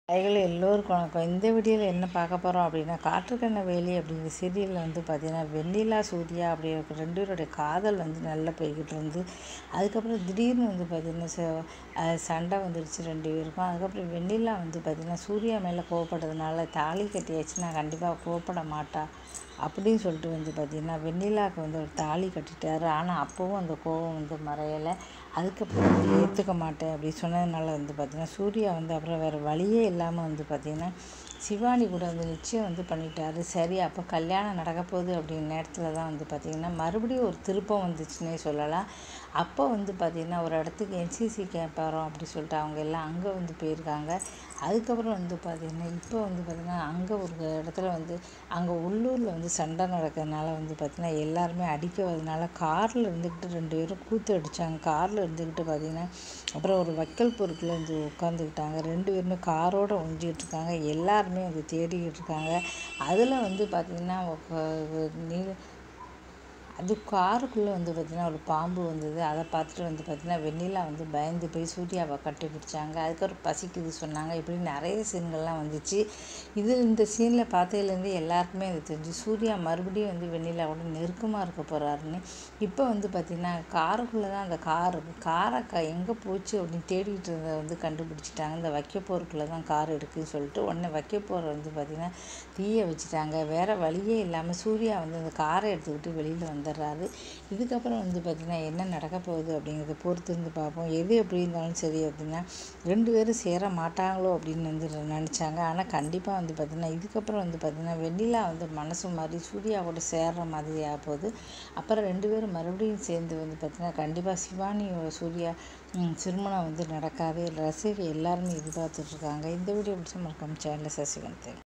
கைகள் எல்லோருக்கும் வணக்கம் இந்த வீடியோவில் என்ன பார்க்க போகிறோம் அப்படின்னா காற்றுக்கண்ண வேலி அப்படிங்கிற சீரியலில் வந்து பார்த்திங்கன்னா வெண்ணிலா சூர்யா அப்படி இருக்க ரெண்டு பேருடைய காதல் வந்து நல்லா போய்கிட்டு இருந்து அதுக்கப்புறம் திடீர்னு வந்து பார்த்திங்கன்னா ச- அஹ் சண்டை வந்துடுச்சு ரெண்டு பேருக்கும் அதுக்கப்புறம் வெண்ணிலா வந்து பார்த்திங்கன்னா சூர்யா மேலே கோவப்படுறதுனால தாலி கட்டியாச்சுன்னா கண்டிப்பாக கோவப்பட மாட்டா அப்படின்னு சொல்லிட்டு வந்து பார்த்திங்கன்னா வெண்ணிலாவுக்கு வந்து ஒரு தாலி கட்டிட்டாரு ஆனால் அப்போவும் அந்த கோவம் வந்து மறையலை அதுக்கப்புறம் வந்து ஏற்றுக்க மாட்டேன் அப்படி சொன்னதுனால வந்து பார்த்திங்கன்னா சூர்யா வந்து அப்புறம் வேறு வழியே இல்லாமல் வந்து பார்த்திங்கன்னா சிவானி கூட வந்து நிச்சயம் வந்து பண்ணிட்டாரு சரி அப்போ கல்யாணம் நடக்க போகுது அப்படிங்கிற நேரத்தில் தான் வந்து பார்த்திங்கன்னா மறுபடியும் ஒரு திருப்பம் வந்துச்சுன்னே சொல்லலாம் அப்போ வந்து பார்த்திங்கன்னா ஒரு இடத்துக்கு என்சிசி கேம்ப் வரோம் அப்படி சொல்லிட்டு அவங்க எல்லாம் அங்கே வந்து போயிருக்காங்க அதுக்கப்புறம் வந்து பார்த்திங்கன்னா இப்போ வந்து பார்த்திங்கன்னா அங்கே ஒரு இடத்துல வந்து அங்கே உள்ளூரில் வந்து சண்டை நடக்கிறதுனால வந்து பார்த்திங்கன்னா எல்லாருமே அடிக்க வரதுனால காரில் இருந்துக்கிட்டு ரெண்டு பேரும் கூத்து அடித்தாங்க காரில் இருந்துக்கிட்டு பார்த்திங்கன்னா அப்புறம் ஒரு வக்கல் பொருட்கள் வந்து உட்காந்துக்கிட்டாங்க ரெண்டு பேருமே காரோட ஒழிஞ்சிக்கிட்டு இருக்காங்க எல்லாருமே வந்து தேடிக்கிட்டு இருக்காங்க அதில் வந்து பார்த்திங்கன்னா ஒ- நீ அது காருக்குள்ளே வந்து பார்த்திங்கன்னா ஒரு பாம்பு வந்தது அதை பார்த்துட்டு வந்து பார்த்திங்கன்னா வெண்ணிலா வந்து பயந்து போய் சூர்யாவை கட்டி பிடிச்சாங்க அதுக்கப்புறம் பசிக்குது சொன்னாங்க இப்படி நிறைய சீன்கள்லாம் வந்துச்சு இது இந்த சீனில் பார்த்ததுலேருந்து எல்லாருக்குமே அது தெரிஞ்சு சூர்யா மறுபடியும் வந்து வெண்ணிலாவோட நெருக்கமாக இருக்க போகிறாருன்னு இப்போ வந்து பார்த்திங்கன்னா காருக்குள்ளே தான் அந்த கார் இருக்குது காரை க எங்கே போச்சு அப்படின்னு தேடிட்டு இருந்ததை வந்து கண்டுபிடிச்சிட்டாங்க இந்த வைக்க போருக்குள்ளே தான் கார் இருக்குதுன்னு சொல்லிட்டு உடனே வைக்க போகிற வந்து பார்த்திங்கன்னா தீய வச்சுட்டாங்க வேறு வழியே இல்லாமல் சூர்யா வந்து அந்த காரை எடுத்துக்கிட்டு வெளியில் வந்துடுறாரு இதுக்கப்புறம் வந்து பார்த்திங்கன்னா என்ன நடக்க போகுது அப்படிங்கிறத பொறுத்து இருந்து பார்ப்போம் எது எப்படி இருந்தாலும் சரி அப்படின்னா ரெண்டு பேரும் சேர மாட்டாங்களோ அப்படின்னு வந்து நினச்சாங்க ஆனால் கண்டிப்பாக வந்து பார்த்திங்கன்னா இதுக்கப்புறம் வந்து பார்த்திங்கன்னா வெண்ணிலா வந்து மனசு மாதிரி சூர்யாவோட சேர்ற மாதிரி ஆக போகுது அப்புறம் ரெண்டு பேரும் மறுபடியும் சேர்ந்து வந்து பார்த்திங்கன்னா கண்டிப்பாக சிவானி சூர்யா ம், திருமணம் வந்து நடக்காது ரசிகர்கள் எல்லாருமே எதிர்பார்த்துட்ருக்காங்க இந்த வீடியோ பிடிச்ச மறக்காம சேனலை சசிகன்